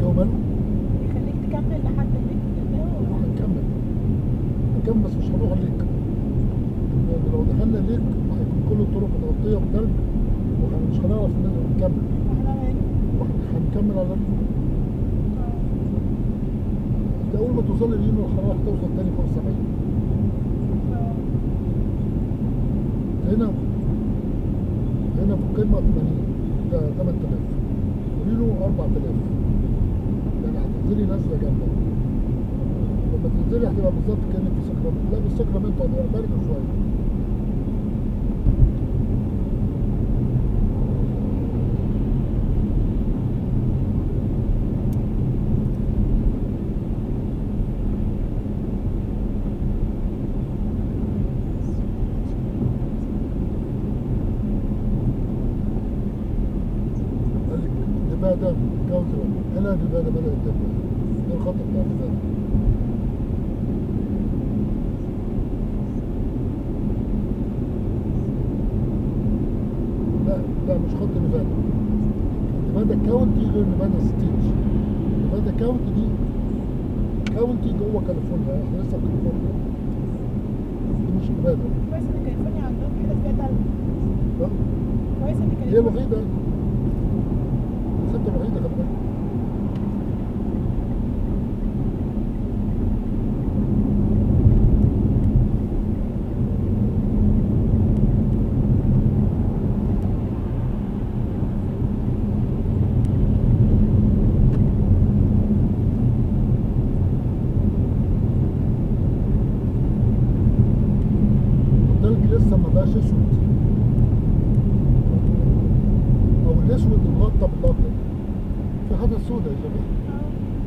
وماله يخليك تكمل لحد الليك ده ولا هنكمل هنكمل بس مش هنروح الليك لأن لو دخلنا الليك هيكون كل الطرق متغطية بتلج ومش هنعرف ن- نكمل احنا يعني هنكمل على الريف انت اول ما توصل لليمين الحراره هتوصل تاني فوق 70 هنا هنا في القمه 80 ده 8000 ورينو 4000 يعني هتنزلي نازله جامده لما تنزلي هتبقى بالظبط كانك في ساكرامنتو لا مش ساكرامنتو هتبقى بارده شويه قال لك نبادا كاونتر هنا نبادا بدات تبدا ده الخط بتاع نبادا لا لا مش خط نبادا نبادا كاونتي غير نبادا ستيت نبادا كاونتي دي كاونتي جوه كاليفورنيا احنا لسه في كاليفورنيا دي مش نبادا كويس ان كاليفورنيا عندهم حتت فيها تلج لا كويس ان هي كاليفورنيا الوحيدة الحتة الوحيدة خلي بالك التلج لسه ما بقاش اسود او الاسود مغطى بالابيض في حاجه سوداء يا جماعه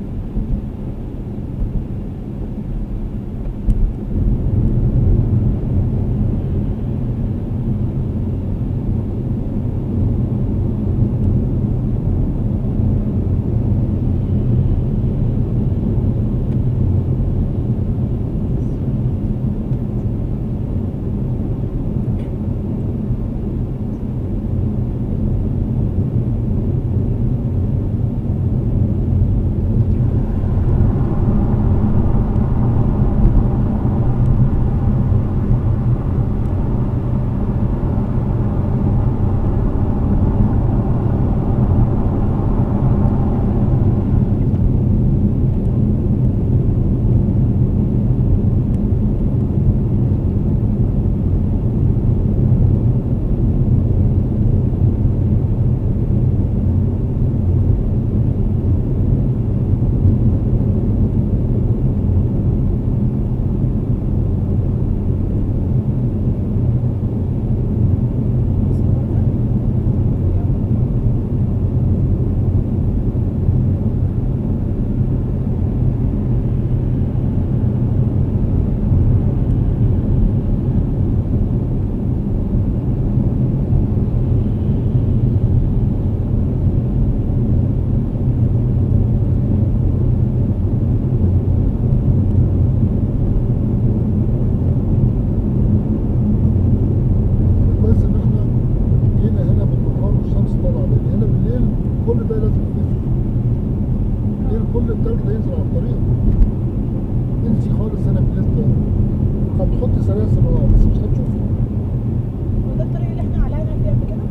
كويس ان احنا جينا هنا بالنهار والشمس طالعه لان هنا بالليل كل ده لازم يتقفل بالليل كل التلج ده ينزل على الطريق انسي خالص هنا بالليل هتحط سلاسل اه بس مش هتشوفي وده الطريق اللي احنا علقنا فيه قبل كده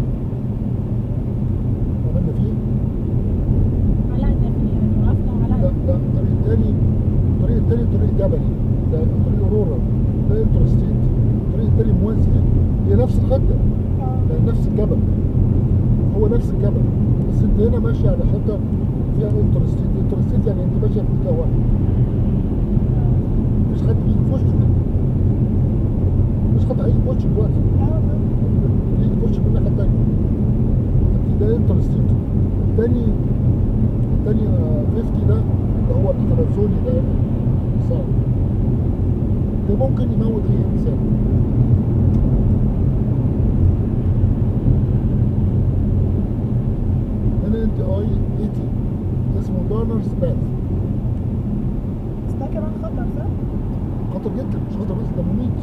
عملنا فيه علقنا فيه يعني وقفنا لا وعلقنا لا الطريق التاني الطريق التاني طريق جبلي ده طريق اورورا ده انترستيت الطريق التاني موازي هي نفس الخطه اه يعني نفس الجبل هو نفس الجبل بس انت هنا ماشي على حته فيها انترستيت انترستيت يعني انت ماشيه في اتجاه واحد مفيش حد بيجي في وشك مفيش حد هيجي في وشك دلوقتي اه يجي في وشك من الناحيه التانيه انت ده انترستيت التاني التاني آه، 50 ده اللي هو التنازلي ده صعب ده ممكن يموت اي انسان هنا انت اي 80 اسمه دارنرز باث بس ده كمان خطر صح؟ خطر جدا مش خطر بس ده مميت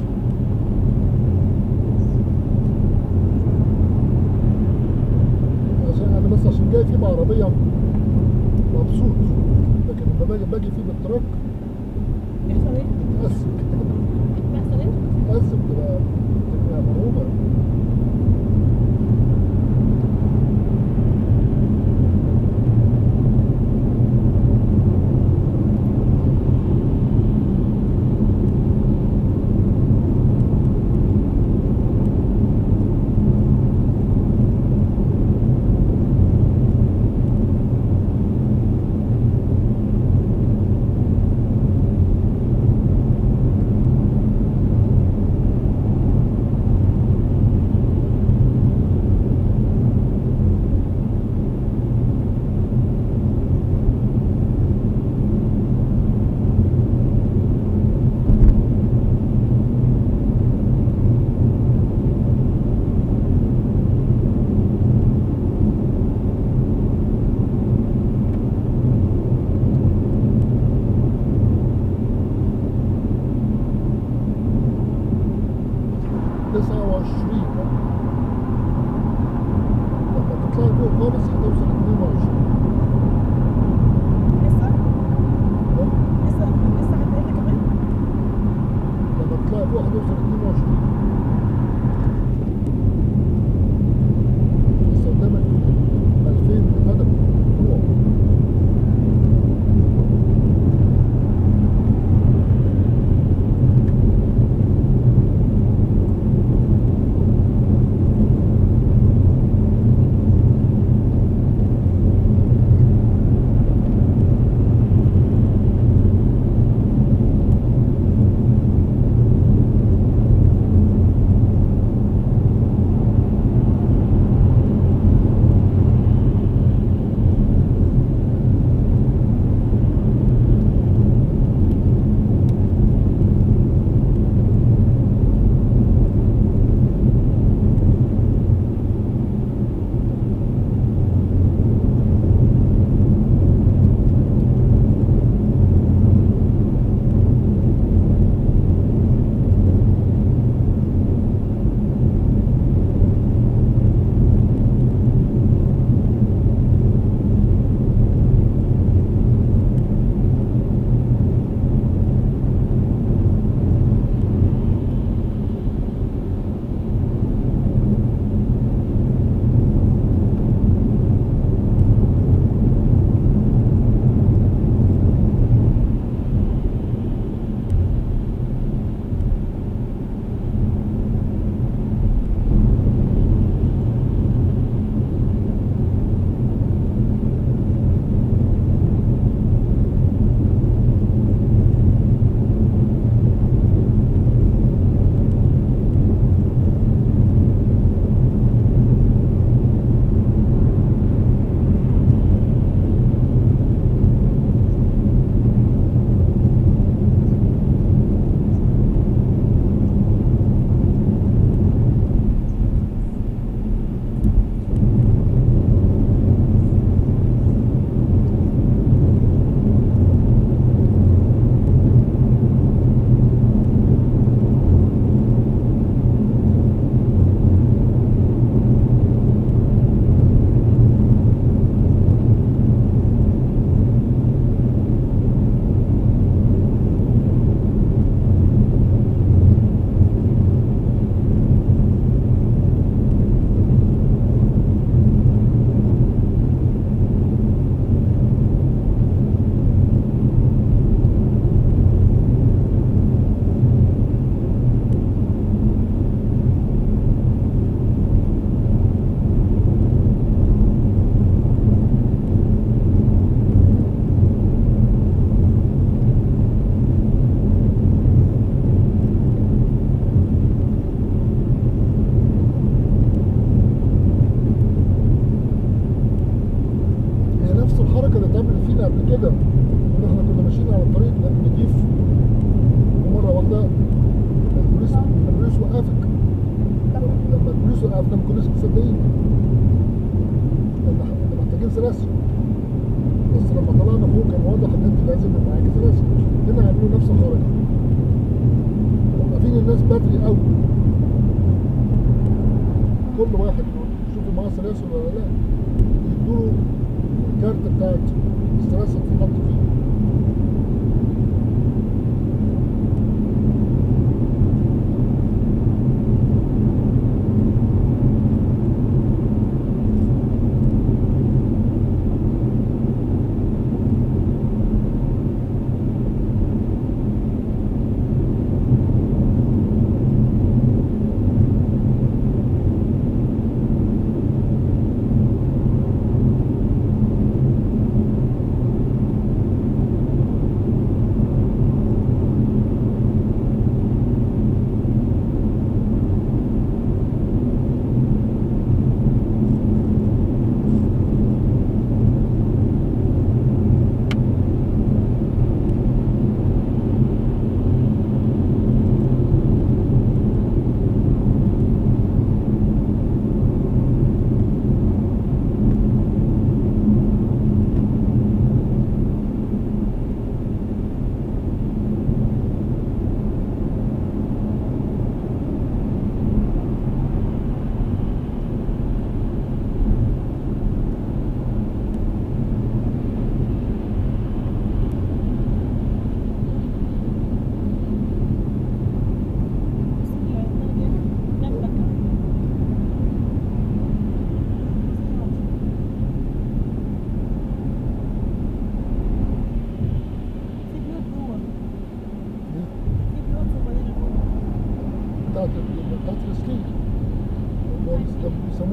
عشان انا بس عشان جاي فيه بعربيه مبسوط باجي باجي فيه بالتراك يحصل ايه؟ تتقسم بيحصل ايه؟ تتقسم تبقى تبقى مرعوبة تسعة وعشرين لما تطلعي فوق خالص هتوصل اتنين وعشرين لسه؟ لسه لسه هتقل كمان؟ لما تطلعي فوق هتوصل اتنين وعشرين لسه قدامك ألفين هدف طلوع هي نفس الحركة اللي اتعملت فينا قبل كده ان احنا كنا ماشيين على الطريق نضيف ومرة واحدة البوليس البوليس وقفك لما البوليس وقفنا ما كناش مصدقين ان احنا محتاجين سلاسل بس لما طلعنا فوق كان واضح ان انت لازم يبقى معاك سلاسل هنا عملوا نفس الحركة موقفين الناس بدري قوي كل واحد يشوفوا معاه سلاسل ولا لا يدوا الكارت بتاعت السلاسل تحط فيه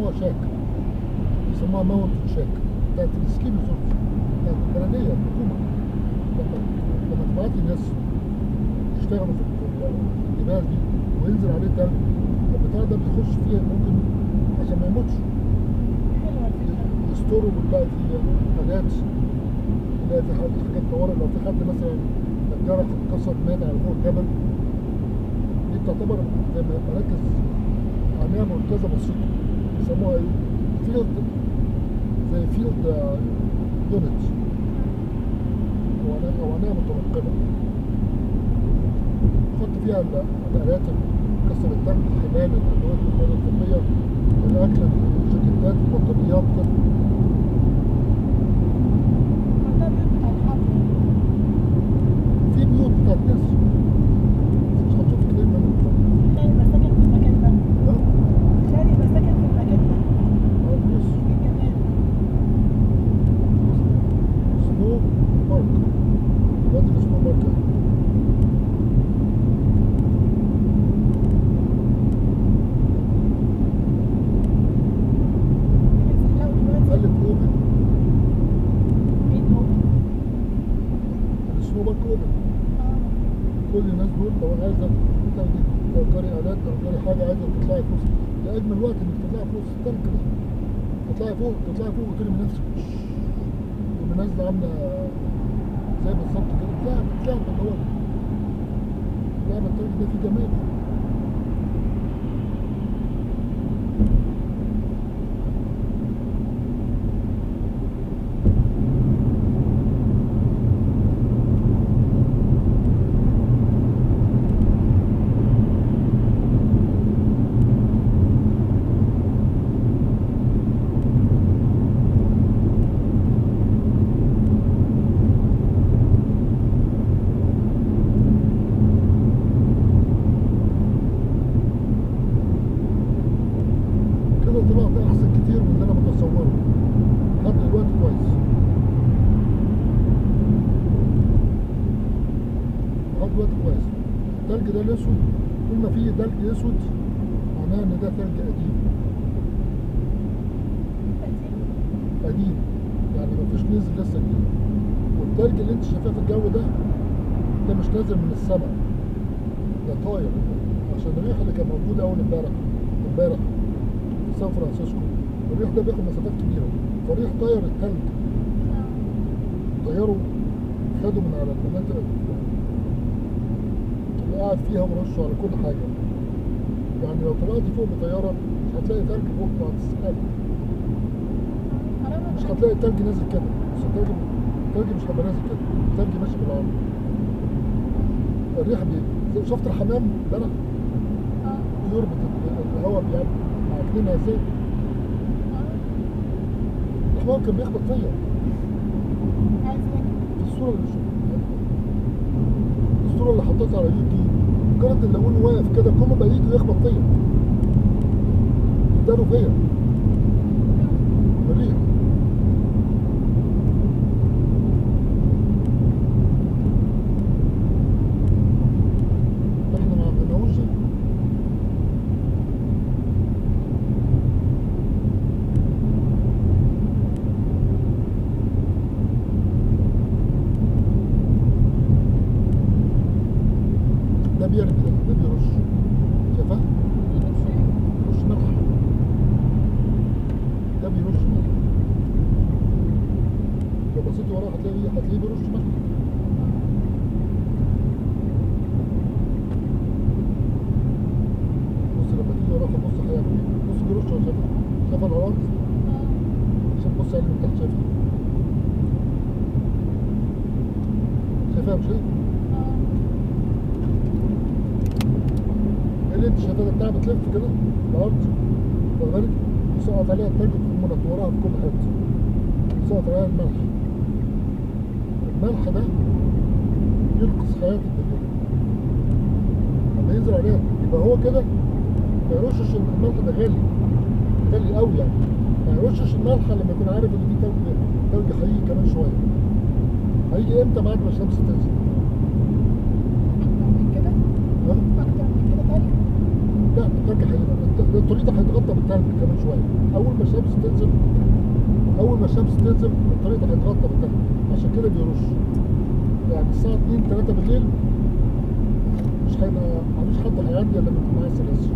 جوه شاك يسموها ماونتن شاك بتاعت السكي ريزورت بتاعت البلديه الحكومه لما لما تبعت لي ناس يشتغلوا في في الجبال دي وينزل عليه تلج البتاع ده بيخش فيها ممكن عشان ما يموتش حلوه الفكره يستروا بنلاقي في حاجات نلاقي في حاجات حاجات طوارئ لو في حد مثلا اتجرح اتكسر مات على فوق الجبل دي تعتبر زي ما- مراكز عناية مركزة بسيطة يسموها ايه؟ فيلد زي فيلد يونت أو عناية أو عناية متنقلة نحط فيها ال- الآلات كسر التلج الحمال الأدوات الحماية الطبية الأكل الجاكيتات البطاريات كده عندها بيوت بتاع الحرب في بيوت بتاعت ناس مش هتشوف كتير منهم تخيل يبقى ساكن في المكان ده ها؟ تخيل يبقى ساكن في المكان ده اه فلوس ايه الجمال سنو بارك وادي السنو بارك اللي بتحلو دلوقتي قال لك اوبن مين هو؟ السنو بارك اوبن اه كل الناس دول لو عايزه تاخدي تأجري آلات تأجري حاجة عايزة تطلعي فلوس ده أجمل وقت إنك تطلعي فلوس التلج ده تطلعي فوق تطلعي فوق وترمي نفسك تبقى نازلة عاملة زي بالظبط كده بتلعب بتلعب اللي هو لعبة التلج ده فيه جمال كده طلعت أحسن كتير من اللي أنا متصوره لحد دلوقتي كويس لحد دلوقتي كويس التلج ده الأسود طول ما فيه تلج أسود معناه إن ده تلج قديم قديم يعني مفيش نزل لسه جديد والتلج اللي انت شايفاه في الجو ده ده مش نازل من السماء ده طاير عشان الريح اللي كان موجود اول امبارح امبارح في سان فرانسيسكو الريح ده بياخد مسافات كبيره فالريح طير التلج طيره خده من على المناطق اللي قاعد فيها ورشه على كل حاجه يعني لو طلعت فوق بطياره مش هتلاقي تلج فوق بعد السحاب حرام مش هتلاقي التلج نازل كده بس التلج التلج مش هيبقى نازل كده التلج ماشي بالعرض الريح بي زي- شفت الحمام امبارح اه الطيور بت- الهواء بيعمل عاكلينها ازاي اه الحمام كان بيخبط فيا عايز ياكل في الصوره اللي شفتها الصوره اللي حطيتها على يوتيوب كانت الليمون واقف كده كله بقى يجي يخبط فيا يداروا فيا الريح احنا ما عملناهوش ده بيرمي ده ده بيرش شايفاه؟ بيرش ملح ده بيرش ملح لو بصيت وراه هتلاقيه هتلاقيه بيرش ملح بص لما تيجي وراه هتبص هيعمل ايه بص بيرش ولا شايفه شايفه الارض عشان تبص عليه من تحت شايفه شايفها مش ايه؟ ايه اللي انت شايفاه ده بتاع بتلف كده الارض واخد بالك يسقط عليها التلج تقوم منطوراها في كل حته يسقط عليها الملح الملح ده ينقذ حياة الدنيا لما ينزل عليها يبقى هو كده ما يرشش الملح ده غالي غالي قوي يعني ما يرشش الملح لما يكون عارف ان في تلج تلج هيجي كمان شويه هيجي امتى بعد ما الشمس تنزل اكتر من كده ها؟ اكتر من كده تلج لا التلج هيبقى الت- ده الطريق ده هيتغطى بالتلج كمان شويه اول ما الشمس تنزل اول ما الشمس تنزل الطريق ده هيتغطى بالتلج عشان كده بيرش يعني الساعه 2 3 بالليل مش هيبقى مفيش حد هيعدي الا لما يكون معاه سلاسل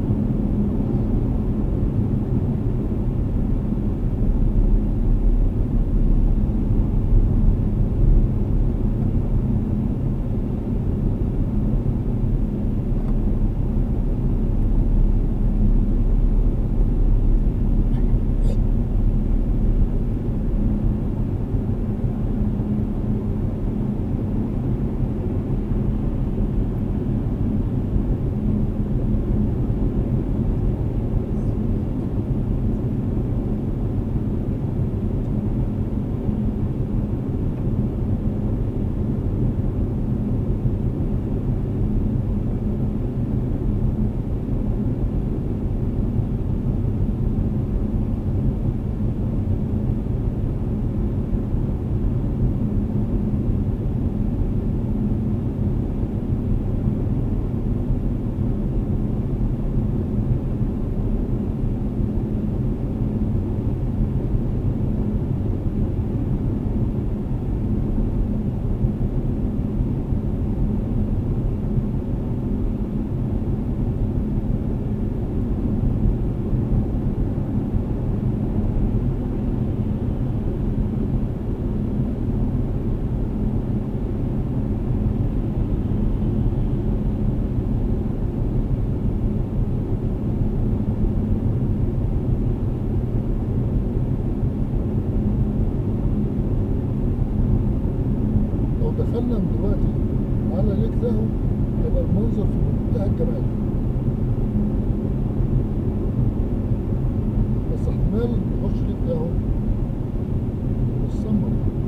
لو دخلنا من دلوقتي على ليك دهو هيبقى المنظر في منتهى الجمال بس احتمال نخش ليك دهو في السمر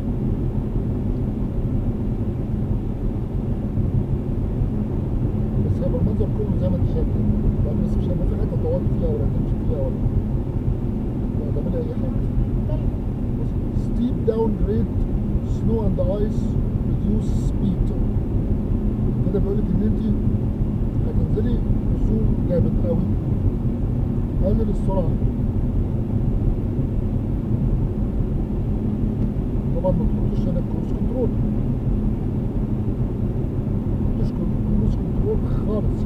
بس هيبقى المنظر كله زي ما انت شايف كده يعني بس مش هيبقى في حته تقعد فيها ولا تمشي فيها ولا ولا تعملي اي حاجه steep downgrade snow and ice reduce speed كده بيقول لك ان انت هتنزلي بسوق جامد قوي قلل السرعه طبعا ما تحطوش هنا كروز كنترول ما تحطوش كروز كنترول خالص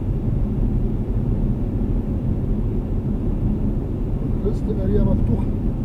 الريست اريا مفتوحه